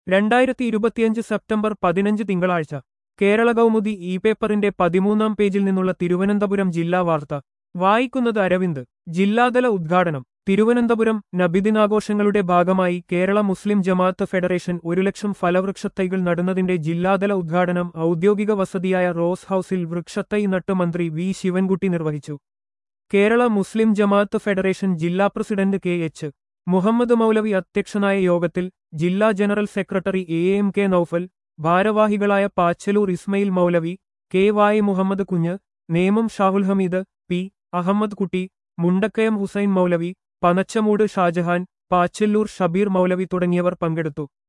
രണ്ടായിരത്തി ഇരുപത്തിയഞ്ച് സെപ്റ്റംബർ പതിനഞ്ച് തിങ്കളാഴ്ച കേരള കൗമുദി ഇ പേപ്പറിന്റെ പതിമൂന്നാം പേജിൽ നിന്നുള്ള തിരുവനന്തപുരം ജില്ലാ വാർത്ത വായിക്കുന്നത് അരവിന്ദ് ജില്ലാതല ഉദ്ഘാടനം തിരുവനന്തപുരം നബിദിനാഘോഷങ്ങളുടെ ഭാഗമായി കേരള മുസ്ലിം ജമാഅത്ത് ഫെഡറേഷൻ ഒരു ലക്ഷം ഫലവൃക്ഷത്തൈകൾ നടുന്നതിന്റെ ജില്ലാതല ഉദ്ഘാടനം ഔദ്യോഗിക വസതിയായ റോസ് ഹൌസിൽ വൃക്ഷത്തൈ നട്ട് മന്ത്രി വി ശിവൻകുട്ടി നിർവഹിച്ചു കേരള മുസ്ലിം ജമാഅത്ത് ഫെഡറേഷൻ ജില്ലാ president K H Muhammad Moulavi അധ്യക്ഷനായ യോഗത്തിൽ ജില്ലാ general secretary A M K Noufal ഭാരവാഹികളായ Pachalloor Ismail Moulavi K Y Muhammad Kunju Nemam Shahul Hameed P Ahammad Kutty Mundakkayam Hussain മൗലവി പനച്ചമൂട് ഷാജഹാൻ പാച്ചല്ലൂർ ഷബീർ മൗലവി തുടങ്ങിയവർ പങ്കെടുത്തു